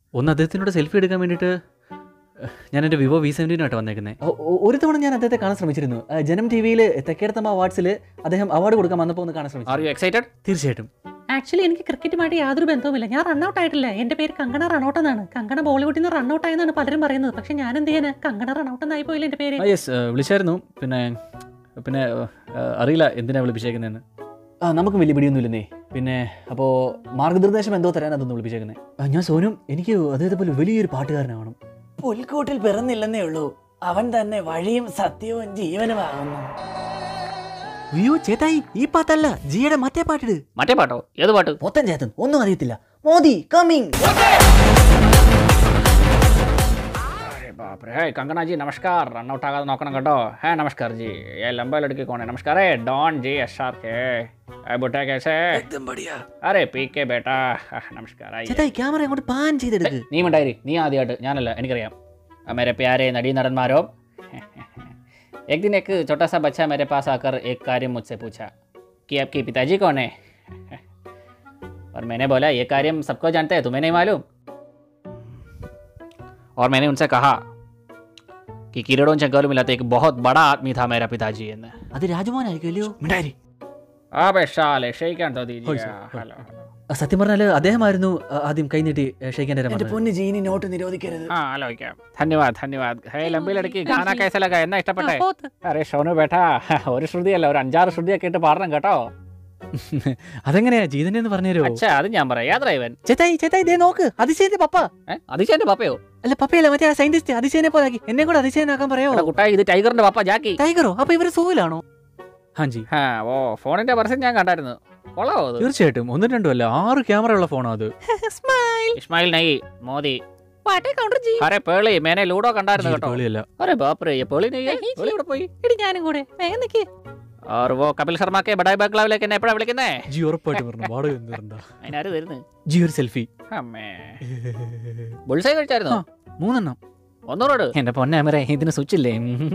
ഒന്ന് അദ്ദേഹത്തിനോട് സെൽഫി എടുക്കാൻ വേണ്ടിയിട്ട് ഏഹ്, ഞാൻ എൻ്റെ വിവോ വി സെവൻറ്റീനായിട്ട് വന്നേക്കുന്നത് ഒരു തവണ ഞാൻ അദ്ദേഹത്തെ കാണാൻ ശ്രമിച്ചിരുന്നു ഏഹ്, ജനം ടി വിയിൽ തെക്കേടത്തമ്മ അവാർഡ്സിൽ അദ്ദേഹം അവാർഡ് കൊടുക്കാൻ വന്നപ്പോൾ ഒന്ന് കാണാൻ ശ്രമിച്ചു ആർ യു എക്സൈറ്റഡ് തീർച്ചയായിട്ടും ആക്ച്വലി എനിക്ക് ക്രിക്കറ്റുമായിട്ട് യാതൊരു ബന്ധവുമില്ല ഞാൻ റണ്ണൗട്ട് ആയിട്ടില്ല എൻ്റെ പേര് കങ്കണ റണ്ണൗട്ട് എന്നാണ് കങ്കണ ബോളിവുഡിൽ നിന്ന് റണ്ണൗട്ട് ആയെന്നാണ് പലരും പറയുന്നത് പക്ഷെ ഞാൻ എന്ത് ചെയ്യാന് കങ്കണ റണ്ണൗട്ട് എന്നായി പോയില്ല എൻ്റെ പേര് ആ യെസ് വിളിച്ചായിരുന്നു പിന്നെ പിന്നെ ഏഹ്, അറിയില്ല എന്തിനാണ് വിളിപ്പിച്ചേക്കുന്നതെന്ന് ആ നമുക്ക് വലിയ പിടിയൊന്നുമില്ലെന്നേ പിന്നെ അപ്പോൾ മാർഗനിർദ്ദേശം എന്തോ തരാൻ അതൊന്ന് വിളിപ്പിച്ചേക്കുന്നത് ഞാൻ സോനും എനിക്ക് അദ്ദേഹത്തെ പോലെ വലിയൊരു പാട്ടുകാരനാവണം പുൽക്കൂട്ടിൽ പിറന്നില്ലെന്നേ ഉള്ളൂ അവൻ തന്നെ വഴിയും സത്യവും ജീവനുമാകുന്നു അയ്യോ ചേട്ടായി ഈ പാട്ടല്ല ജിയുടെ മറ്റേ പാട്ടിട് മറ്റേ പാട്ടോ ഏത് പാട്ട് മൊത്തം ചേത്തൻ ഒന്നും അറിയത്തില്ല മോദി കമ്മിങ് अरे बाप रे है कंगना जी नमस्कार रन आउट आगा नौकन कटो है नमस्कार जी ये लंबा लड़की कौन है नमस्कार है डॉन जी एस आर के अरे बेटा कैसे है एकदम बढ़िया अरे पी के बेटा हाँ, नमस्कार आइए ചേട്ടായി ക്യാമറ അങ്ങോട്ട് പാൻ ചെയ്തെടുക്ക് നീ മിണ്ടായിരി നീ ആദ്യമായിട്ട് ഞാനല്ല എനിക്കറിയാം आ, मेरे प्यारे नडी नरनमारो एक दिन एक छोटा सा बच्चा मेरे पास आकर एक कार्य मुझसे पूछा कि आपके पिताजी कौन है और मैंने बोला ये कार्य सबको जानते हैं तुम्हें नहीं मालूम और मैंने उनसे कहा कि किरणों चंगल मिला था एक बहुत बड़ा आदमी था मेरा पिताजी എന്ന് അത് രാജമോഹനായിരിക്കും അല്ലയോ മിണ്ടായി അബേ ഷാലെ ഷെയ്ക്കാൻ തോ ദീജിയെ ഹോയ് സർ, ഹോയ്. ഹലോ സത്യം പറഞ്ഞാൽ അദ്ദേഹമായിരുന്നു ആ, ആദ്യം കൈനീട്ടി ഷെയ്ക്കാൻ എന്റെ പൊന്ന് ജീനി നോട്ട് നിരോധിക്കരുത് हाँ ആലോചിക്കാം ധന്യവാദ് ധന്യവാദ് ഹേ ലംബി ലड़की ഗാന कैसा लगा എന്നാ ഇഷ്ടപ്പെട്ടെ ആ, പോത്ത്. അരെ ഷോനു ബേട്ടാ ഒരു ശ്രുതിയല്ല ഒരു അഞ്ചാറ് ശ്രുതിയൊക്കെ ഇട്ട് പാടണം കേട്ടോ അതെങ്ങനെയാ ജീതന്റെ എന്ന് പറഞ്ഞുതരോ അച്ഛാ അത് ഞാൻ പറയാം യാത്ര ഇവൻ ചേട്ടായി ചേട്ടായി ദേ നോക്ക് അതിശയന്റെ പപ്പ അതിശയന്റെ പപ്പയോ അല്ല പപ്പയല്ല മറ്റേ ആ സയന്റിസ്റ്റ് അതിശയനെ പോലാക്കി എന്നെ കൂടെ അതിശയനാക്കാൻ പറയാമോ എടാ കുട്ടായി ഇത് ടൈഗറിന്റെ പപ്പ ജാക്കി ടൈഗറോ അപ്പൊ ഇവര് സൂവിലാണോ ഹാജി ആ ഓ ഫോണിന്റെ പരസ്യം ഞാൻ കണ്ടായിരുന്നു കൊള്ളാവോ അത് തീർച്ചയായിട്ടും ഒന്നും രണ്ടും അല്ല ആറ് ക്യാമറ ഉള്ള ഫോണോ അത് സ്മൈൽ ഇസ്മായിൽ നൈ മോദി വാട്ടേ കൗണ്ടർ ജി അരെ പേളി മേനെ ലൂഡോ കണ്ടായിരുന്നു കേട്ടോ പേളിയല്ല അരെ ബാപ്പറേ ये പേളി നൈ ഏയ്, പേളി ഇവിടെ പോയി എടി ഞാനും കൂടെ വേഗം നിക്ക് और वो കപിൽ ശർമ്മ के ബഡായി ബംഗ്ലാവിലേക്ക് എന്നെ എപ്പോഴാ വിളിക്കുന്നേ ജി ഉറപ്പായിട്ട് പറഞ്ഞു വാടക എന്തുണ്ടാ അതിനാര് തരുന്നു ജി ഒരു സെൽഫി അമ്മേ ബുൾസൈ കഴിച്ചായിരുന്നു ആ. മൂന്നെണ്ണം ഒന്നൂറോട് എന്റെ പൊന്നമരെ ഇതിന് സ്വിച്ച് ഇല്ലേ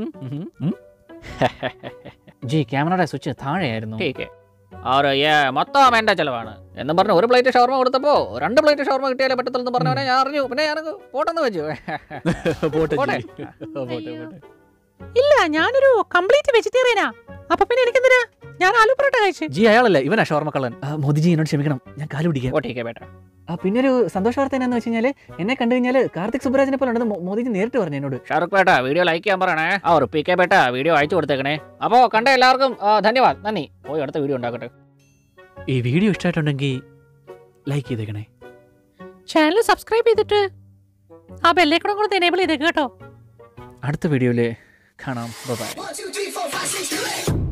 ജി ക്യാമറയുടെ സ്വിച്ച് താഴെയായിരുന്നു ടീക്ക് ആറ് ഏ മൊത്തം എൻ്റെ ചെലവാണ് എന്നും പറഞ്ഞ് ഒരു പ്ലേറ്റ് ഷവർമ കൊടുത്തപ്പോ രണ്ട് പ്ലേറ്റ് ഷവർമ കിട്ടിയാലേ പറ്റത്തുള്ളൂ പറഞ്ഞവനെ ഞാൻ അറിഞ്ഞു പിന്നെ ഞാൻ പോട്ടെന്ന് വെച്ചു പോട്ടെ പോട്ടെ. ജി. പോട്ടെ പോട്ടെ ഇല്ല ഞാനൊരു കംപ്ലീറ്റ് വെജിറ്റേറിയനാ അപ്പൊ പിന്നെ എനിക്കെന്തിനാ ഞാൻ ആലു പൊറോട്ട കഴിച്ചു ജി അയാളല്ല ഇവനാ ഷോർമ കള്ളൻ ആ, മോദിജി എന്നോട് ക്ഷമിക്കണം ഞാൻ കാല് പിടിക്കാം ഓ ടീക്കെ ബേട്ട ആ, പിന്നെ ഒരു സന്തോഷ വാർത്ത എന്നാന്ന് വെച്ച് കഴിഞ്ഞാൽ എന്നെ കണ്ടു കഴിഞ്ഞാൽ കാർത്തിക് സുബ്രാജിനെ പോലെ ഉണ്ടെന്ന് മോ- മോദിജി നേരിട്ട് പറഞ്ഞു എന്നോട് ഷാറുഖ് ബേട്ട വീഡിയോ ലൈക്ക് ചെയ്യാൻ പറയണേ ആ ഒരു പി കെ ബേട്ട വീഡിയോ അയച്ചു കൊടുത്തേക്കണേ അപ്പോൾ കണ്ട എല്ലാവർക്കും ആ, ധന്യവാദ് നന്ദി പോയി അടുത്ത വീഡിയോ ഉണ്ടാക്കട്ടെ ഈ വീഡിയോ ഇഷ്ടമായിട്ടുണ്ടെങ്കിൽ ലൈക്ക് ചെയ്തേക്കണേ ചാനൽ സബ്സ്ക്രൈബ് ചെയ്തിട്ട് ആ ബെല്ലേക്കൂടെ കൂടെ എനേബിൾ ചെയ്തേക്ക് കേട്ടോ അടുത്ത വീഡിയോയിൽ കാണാം bye One, two, three, four, five, six, seven, eight.